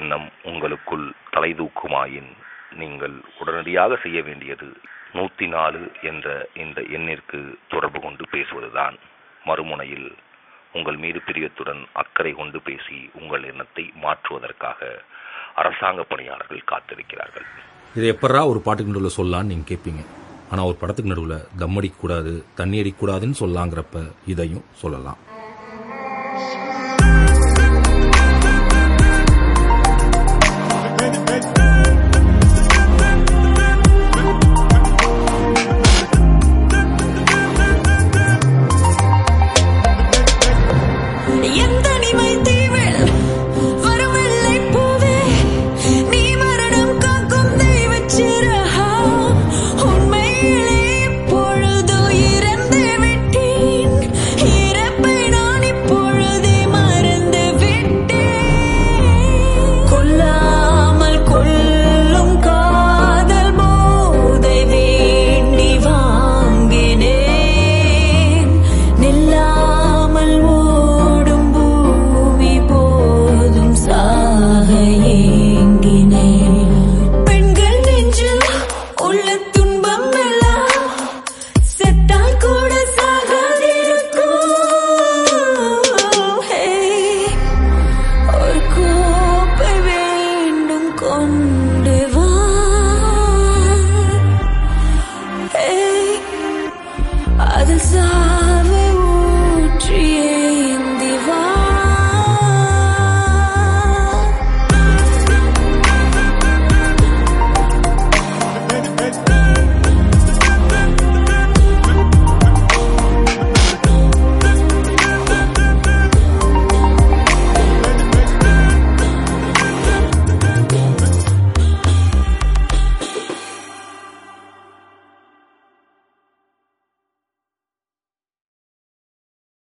எண்ணம் உங்களுக்குள் தலைதூக்குமாயின் நீங்கள் உடனடியாக செய்ய வேண்டியது நூத்தி நாலு என்ற இந்த எண்ணிற்கு தொடர்பு கொண்டு பேசுவதுதான் மறுமுனையில் உங்கள் மீது பிரியத்துடன் அக்கறை கொண்டு பேசி உங்கள் எண்ணத்தை மாற்றுவதற்காக அரசாங்க பணியாளர்கள் காத்திருக்கிறார்கள் இதை எப்படா ஒரு பாட்டுக்கு நடுவில் சொல்லலான்னு நீங்கள் கேட்பீங்க ஆனால் ஒரு படத்துக்கு நடுவில் தம் அடிக்கக்கூடாது தண்ணி அடிக்கக்கூடாதுன்னு சொல்லலாங்கிறப்ப இதையும் சொல்லலாம்